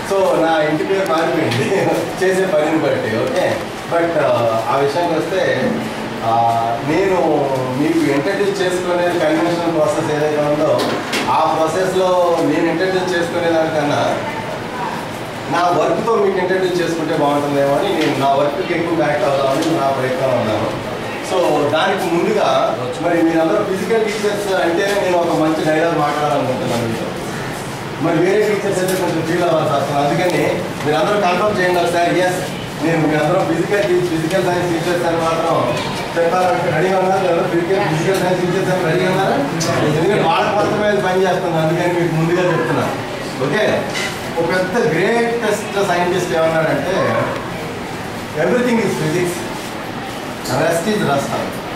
So నా ఇంటి పేరు మారిపోయింది చేసే పనిని బట్టి ఓకే బట్ ఆ విషయానికి వస్తే ఆ, నేను మీకు ఇంట్రడ్యూస్ చేసుకునే కన్వెన్షనల్ ప్రాసెస్ ఏదైతే ఉందో ఆ ప్రాసెస్లో నేను ఇంట్రడ్యూస్ చేసుకునే దానికన్నా నా వర్క్తో మీకు ఇంట్రడ్యూస్ చేసుకుంటే బాగుంటుందేమో అని నేను నా వర్క్కి ఎక్కువ బ్యాక్ అవుదామని నా ప్రయత్నం ఉన్నాను సో దానికి ముందుగా మరి మీరందరూ ఫిజికల్ టీచర్స్ అంటేనే నేను ఒక మంచి డైలాగ్ మాట్లాడాలనుకుంటున్నాను మీతో మరి వేరే టీచర్స్ అయితే కొంచెం ఫీల్ అవ్వాల్సి వస్తుంది అందుకని మీరందరూ కన్ఫర్మ్ చేయండి సార్ ఎస్ నేను మీరందరూ ఫిజికల్ ఫిజికల్ సైన్స్ టీచర్స్ అని మాత్రం చెప్పాలంటే రెడీ ఉన్నారు ఎవరు ఫిజికల్ ఫిజికల్ సైన్స్ టీచర్స్ అని రెడీ ఉన్నారు ఎందుకంటే వాళ్ళకి మాత్రమే అది పని చేస్తుంది అందుకని మీకు ముందుగా చెప్తున్నాను ఓకే ఒక పెద్ద గ్రేటెస్ట్ సైంటిస్ట్ ఏమన్నాడంటే everything is physics rest is rust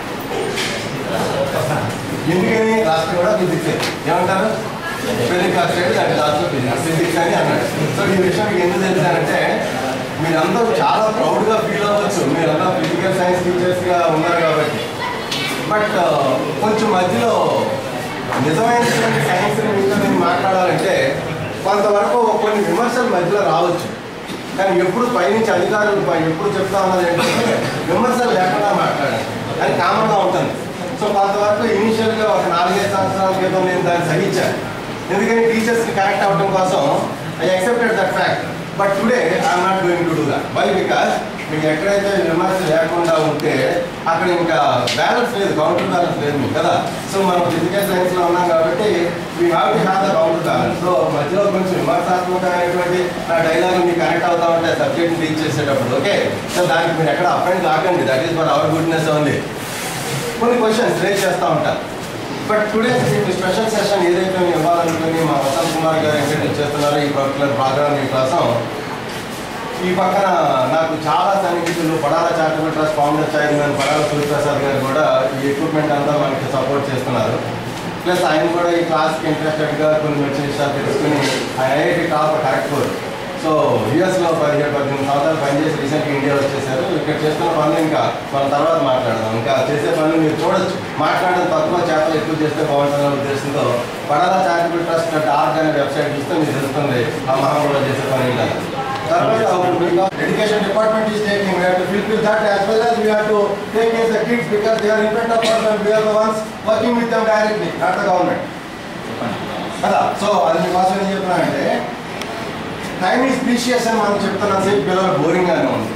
ఎందుకని రాష్ట్రం కూడా ఫిజిక్స్ ఏమంటారు ఫిజిక్స్ రాష్ట్రం దాని రాష్ట్రం ఫిజిక్స్ ఫిజిక్స్ అని అన్నాడు సో ఈ విషయం మీకు ఎందుకు తెలుసానంటే మీరందరూ చాలా ప్రౌడ్గా ఫీల్ అవ్వచ్చు మీరందరూ ఫిజికల్ సైన్స్ టీచర్స్గా ఉన్నారు కాబట్టి బట్ కొంచెం మధ్యలో నిజమైనటువంటి సైన్స్ మీతో నేను మాట్లాడాలంటే కొంతవరకు కొన్ని విమర్శలు మధ్యలో రావచ్చు కానీ ఎప్పుడు పైనుంచి అధికారులు పై- ఎప్పుడు చెప్తా ఉన్నది ఏంటంటే విమర్శలు లేకుండా మాట్లాడాలి అది కామన్గా ఉంటుంది సో కొంతవరకు ఇనిషియల్గా ఒక నాలుగైదు సంవత్సరాల క్రితం నేను దాన్ని సహించాను ఎందుకని టీచర్స్కి కనెక్ట్ అవ్వడం కోసం I accepted that fact but today I'm not going to do that why because మీకు ఎక్కడైతే విమర్శ లేకుండా ఉంటే అక్కడ ఇంకా బ్యాలెన్స్ లేదు కౌంటర్ బ్యాలెన్స్ లేదు మీకు కదా సో మనం ఫిజికల్ సైన్స్ లో ఉన్నాం కాబట్టి we have to have the counter balance so మధ్యలో కొంచెం విమర్శాత్మకమైనటువంటి నా డైలాగ్ మీకు కనెక్ట్ అవుతా ఉంటే సబ్జెక్ట్ టీచ్ చేసేటప్పుడు ఓకే సో దానికి మీరు ఎక్కడ అప్ అండ్ కాకండి that is for our goodness only కొన్ని క్వశ్చన్స్ రేజ్ చేస్తూ ఉంటాను బట్ టుడే మీకు స్పెషల్ సెషన్ ఏదైతే నేను ఇవ్వాలనుకుని మా వసంత్ కుమార్ గారు ఇంట్రడ్యూస్ చేస్తున్నారో ఈ పర్టికులర్ ప్రోగ్రామ్ ఈ కోసం ఈ పక్కన నాకు చాలా సన్నిహితులు Padala charitable trust founder chairman Padala Suryaprasad garu కూడా ఈ ఎక్విప్మెంట్ అంతా మనకి సపోర్ట్ చేస్తున్నారు ప్లస్ ఆయన కూడా ఈ క్లాస్కి ఇంట్రెస్టెడ్గా కొన్ని మంచి విషయాలు తెలుసుకుని ఆయన ఐఐటి టాప్ ఖరగ్పూర్ సో యూఎస్లో పదిహేడు పద్దెనిమిది సంవత్సరాలు పనిచేసి రీసెంట్గా ఇండియా వచ్చేసారు ఇక్కడ చేస్తున్న పనులు ఇంకా మన తర్వాత మాట్లాడదాం ఇంకా చేసే పనులు మీరు చూడొచ్చు మాట్లాడడం తక్కువ చేపలు ఎక్కువ చేస్తే బాగుంటుందనే ఉద్దేశంతో పడాల చారిటబుల్ ట్రస్ట్ డార్క్ అనే వెబ్సైట్ చూస్తే మీకు తెలుస్తుంది ఆ మహాబులో చేసే పని ఏంటని తర్వాత education department is taking, we have to fulfill that as well as we have to take care of the kids because they are in front of us and we are the ones working with them directly, not the government. కదా so అది మీకోసం ఏం చెప్తున్నానంటే time is precious అని మనం చెప్తున్నా సేపు పిల్లలు బోరింగ్ గానే ఉంది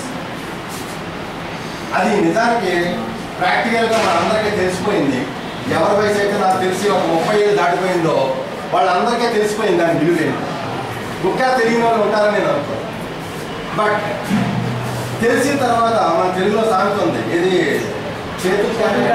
అది నిజానికి ప్రాక్టికల్గా మనందరికీ తెలిసిపోయింది ఎవరి వయసు అయితే నాకు తెలిసి ఒక ముప్పై ఏళ్ళు దాటిపోయిందో వాళ్ళందరికీ తెలిసిపోయింది దాని విలువ ఏంటి ఇంకా తెలియని వాళ్ళు ఉంటారని నేను అనుకో బట్ తెలిసిన తర్వాత మన తెలుగులో సామెత ఉంది ఇది చేతులు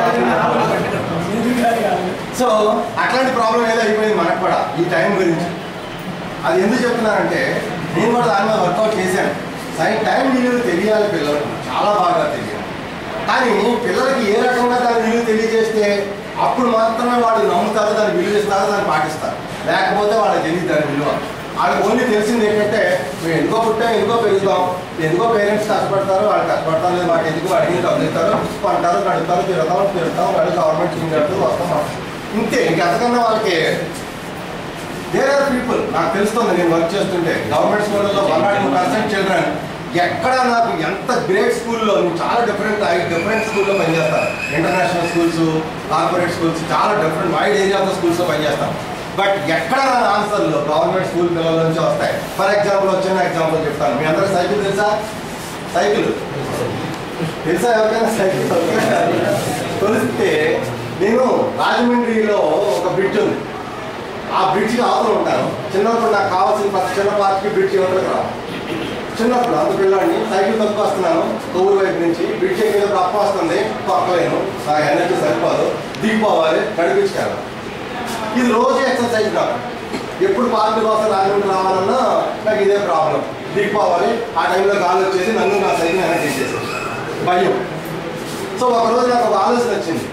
సో అట్లాంటి ప్రాబ్లం ఏదో అయిపోయింది మనకు కూడా ఈ టైం గురించి అది ఎందుకు చెప్తున్నానంటే నేను కూడా దాని మీద వర్కౌట్ చేశాను సరే టైం విలువ తెలియాలి పిల్లలకు చాలా బాగా తెలియాలి కానీ పిల్లలకి ఏ రకంగా దాని విలువ తెలియజేస్తే అప్పుడు మాత్రమే వాళ్ళు నమ్ముతారు దాన్ని విలువ ఇస్తారు దాన్ని పాటిస్తారు లేకపోతే వాళ్ళకి తెలియదు దాని విలువ వాళ్ళకి ఓన్లీ తెలిసింది ఏంటంటే మేము ఎందుకో పుట్టాం ఎందుకో పెరుగుతాం ఎందుకో పేరెంట్స్ కష్టపడతారు వాళ్ళు కష్టపడతారు లేదు మాకు ఎందుకు అడిగి డబ్బులు ఇస్తారు కొంటారు కడుగుతారు తిరుగుతాం తిరుగుతాం వాళ్ళు గవర్నమెంట్ స్కీమ్ కడుతూ వస్తాం ఇంతే ఇంకెంతకన్నా వాళ్ళకి దేర్ ఆర్ పీపుల్ నాకు తెలుస్తుంది నేను వర్క్ చేస్తుంటే గవర్నమెంట్ స్కూళ్ళలో one not two percent children ఎక్కడ నాకు ఎంత గ్రేట్ స్కూల్లో నేను చాలా డిఫరెంట్ డిఫరెంట్ స్కూల్లో పనిచేస్తాను ఇంటర్నేషనల్ స్కూల్స్ కార్పొరేట్ స్కూల్స్ చాలా డిఫరెంట్ వైడ్ ఏరియా ఆఫ్ స్కూల్స్లో పనిచేస్తాను బట్ ఎక్కడ నా ఆన్సర్లు గవర్నమెంట్ స్కూల్ పిల్లల నుంచి వస్తాయి ఫర్ ఎగ్జాంపుల్ వచ్చిన ఎగ్జాంపుల్ చెప్తాను మీ అందరికి సైకిల్ తెలుసా సైకిల్ తెలుసా ఎవరికైనా సైకిల్ తెలిస్తే నేను రాజమండ్రిలో ఒక బ్రిడ్జ్ ఉంది ఆ బ్రిడ్జ్కి అవతల ఉంటాను చిన్నప్పుడు నాకు కావాల్సిన ప్రతి చిన్న పార్క్కి బ్రిడ్జ్ ఇవ్వడానికి రా చిన్నప్పుడు అంత పిల్లాడిని సైకిల్ తొక్కు వస్తున్నాను ఊరు వైపు నుంచి బ్రిడ్జ్ మీద అప్ప వస్తుంది తొక్కలేను నాకు ఎనర్జీ సరిపోదు దిగిపోవాలి నడిపించుకెళ్ళాలి ఇది రోజు ఎక్సర్సైజ్ నాకు ఎప్పుడు పార్క్ కోసం రాజమండ్రి రావాలన్నా నాకు ఇదే ప్రాబ్లం దిగిపోవాలి ఆ టైంలో గాలి వచ్చేసి నన్ను నా సైకిల్ వెనక్కి తీసేసి భయం సో ఒకరోజు నాకు ఒక ఆలోచన వచ్చింది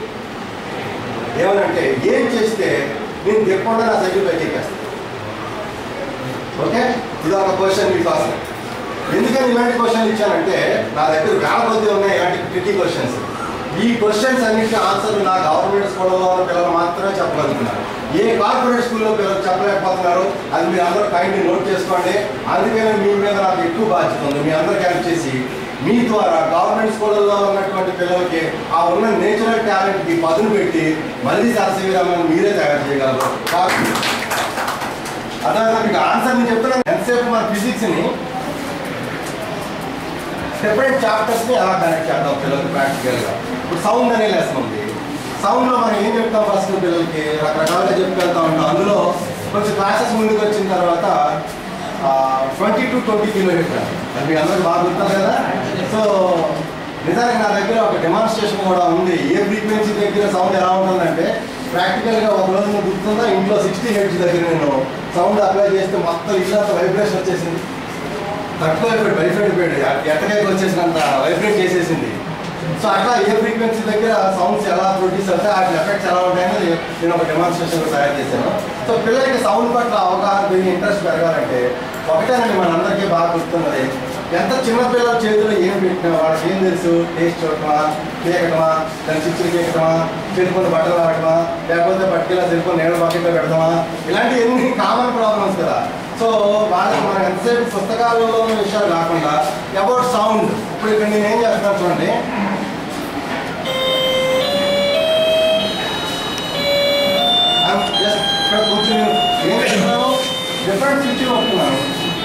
ఏమనంటే ఏం చేస్తే నేను దిగకుండా నా సైకిల్ పైకి ఎక్కేస్తాను ఓకే ఇది ఒక క్వశ్చన్ మీకోసం ఎందుకని ఇలాంటి క్వశ్చన్ ఇచ్చానంటే నా దగ్గర వేల కొద్ది ఉన్నాయి ఇలాంటి ట్రికీ క్వశ్చన్స్ ఈ క్వశ్చన్స్ అన్నింటి ఆన్సర్ నా గవర్నమెంట్ స్కూల్లో ఉన్న పిల్లలు మాత్రమే చెప్పగలుగుతున్నారు ఏ కార్పొరేట్ స్కూల్లో పిల్లలు చెప్పలేకపోతున్నారు అది మీరు అందరూ కైండ్లీ నోట్ చేసుకోండి అందుకనే మీ మీద నాకు ఎక్కువ బాధ్యత ఉంది మీ అందరికీ హెల్ప్ చేసి మీ ద్వారా గవర్నమెంట్ స్కూళ్ళల్లో ఉన్నటువంటి పిల్లలకి ఆ ఉన్న నేచురల్ టాలెంట్కి పదును పెట్టి మళ్ళీ సరస్వతి రామని మీరే తయారు చేయగలరు కాబట్టి అదే మీకు ఆన్సర్ నేను చెప్తున్నాను ఎంతసేపు మన ఫిజిక్స్ని సెపరేట్ చాప్టర్స్ని ఎలా కనెక్ట్ చేద్దాం పిల్లలకి ప్రాక్టికల్గా ఇప్పుడు సౌండ్ అనే లెసన్ ఉంది సౌండ్లో మనం ఏం చెప్తాం ఫస్ట్ పిల్లలకి రకరకాలుగా చెప్పుకెళ్తా ఉంటాం అందులో కొంచెం క్లాసెస్ ముందుకు వచ్చిన తర్వాత ట్వంటీ టు ట్వంటీ కిలోమీటర్ అది మీ అందరికి బాగా గుర్తుంది కదా సో నిజానికి నా దగ్గర ఒక డెమాన్స్ట్రేషన్ కూడా ఉంది ఏ ఫ్రీక్వెన్సీ దగ్గర సౌండ్ ఎలా ఉంటుందంటే ప్రాక్టికల్గా ఒక రోజు నువ్వు గుర్తుందా ఇంట్లో సిక్స్టీ హెడ్స్ దగ్గర నేను సౌండ్ అప్లై చేస్తే మొత్తం ఇల్లు అంతా వైబ్రేషన్ వచ్చేసింది తక్కువ అయిపోయాడు వైఫై అయిపోయాడు ఎట్టకాయకి వచ్చేసినంత వైబ్రేట్ చేసేసింది సో అట్లా ఏ ఫ్రీక్వెన్సీ దగ్గర సౌండ్స్ ఎలా ప్రొడ్యూస్ అవుతాయి వాటి ఎఫెక్ట్స్ ఎలా ఉంటాయని నేను ఒక డెమాన్స్ట్రేషన్ తయారు చేశాను సో పిల్లలకి సౌండ్ పట్ల అవగాహన పెరిగి ఇంట్రెస్ట్ పెరగాలంటే ఒకటేనండి మనందరికీ బాగా గుర్తున్నది ఎంత చిన్న పిల్లల చేతిలో ఏం పెట్టినా వాళ్ళకి ఏం తెలుసు టేస్ట్ చూడటమా కేకటమా దాని చిచ్చులు కేకటమా చెరుకొని బట్టలు ఆడటమా లేకపోతే పట్టుకెళ్ళి చెరుకొని నీళ్ళ బకెట్లో పెడతామా ఇలాంటివన్నీ కామన్ ప్రాబ్లమ్స్ కదా సో వాళ్ళకి మనం ఎంతసేపు పుస్తకాలలో ఉన్న విషయాలు కాకుండా అబౌట్ సౌండ్ ఇప్పుడు ఇక్కడ నేను ఏం చేస్తున్నాను చూడండి I'm just ఇక్కడ కొంచెం ఏం చేస్తున్నాను డిఫరెంట్ స్విచ్ వస్తున్నాను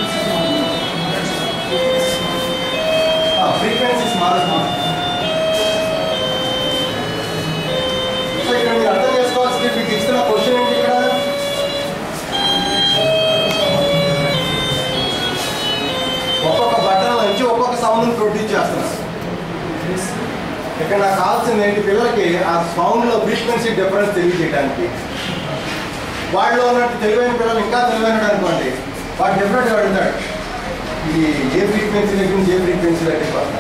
ఫ్రీక్వెన్సీస్ మారుతున్నాను సో ఇక్కడ మీరు అర్థం చేసుకోవాల్సింది మీకు ఇస్తున్న క్వశ్చన్ ఏంటి ఇక్కడ ఒక్కొక్క బటన్ నుంచి ఒక్కొక్క సౌండ్ని ప్రొడ్యూస్ చేస్తున్నారు ఇక్కడ నాకు కావాల్సింది ఏంటి పిల్లలకి ఆ సౌండ్లో ఫ్రీక్వెన్సీ డిఫరెన్స్ తెలియజేయడానికి వాడిలో ఉన్నట్టు తెలివైన పిల్లలు ఇంకా తెలివైన అనుకోండి వాడు డిఫరెంట్ అడుగుతాడు ఇది ఏ ఫ్రీక్వెన్సీ దగ్గర నుంచి ఏ ఫ్రీక్వెన్సీ దగ్గరికి వస్తాడు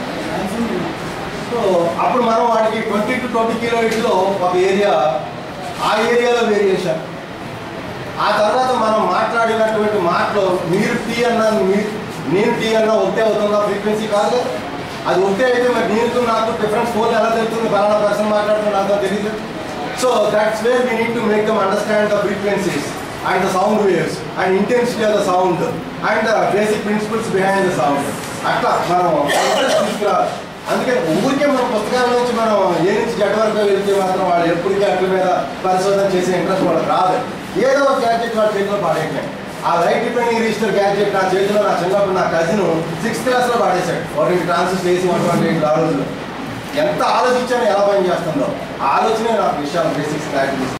సో అప్పుడు మనం వాడికి ట్వంటీ టు ట్వంటీ కిలోమీటర్లో ఒక ఏరియా ఆ ఏరియాలో వేరియేషన్ ఆ తర్వాత మనం మాట్లాడినటువంటి మాటలో మీరు టీ అన్నా మీరు నేను టీ అన్నా ఒకటే అవుతుందా ఫ్రీక్వెన్సీ కాదు కదా? అది ఒకటే అయితే మరి నీకు నాకు డిఫరెన్స్ ఫోన్ ఎలా తెలుస్తుంది ఫలానా పర్సన్ మాట్లాడుతున్నా నాకు తెలియదు so that's where we need to make them understand the frequencies and the sound waves and intensity of the sound and the basic principles behind the sound అట్లా మనం interest తీసుకురావాలి అందుకని ఊరికే మన పుస్తకాల నుంచి మనం ఏ నుంచి జట్ వరకు వెళ్తే మాత్రం వాళ్ళు ఎప్పటికీ అట్ల మీద పరిశోధన చేసే ఇంట్రెస్ట్ వాళ్ళకి రాదు ఏదో ఒక గ్యాడ్జెట్ వాళ్ళ చేతిలో పాడేయట్లేదు ఆ లైట్ డిపెండింగ్ రిజిస్టర్ గ్యాడ్జెట్ నా చేతిలో నా చిన్నప్పుడు నా కజిన్ సిక్స్త్ క్లాస్లో పాడేశాడు ఒకటి ట్రాన్సిస్టర్ వేసి ఉన్నటువంటి ఆ రోజులు ఎంత ఆలోచించానో ఎలా పని చేస్తుందో ఆ ఆలోచనే నాకు విషయాలు బేసిక్స్ క్లారిటీ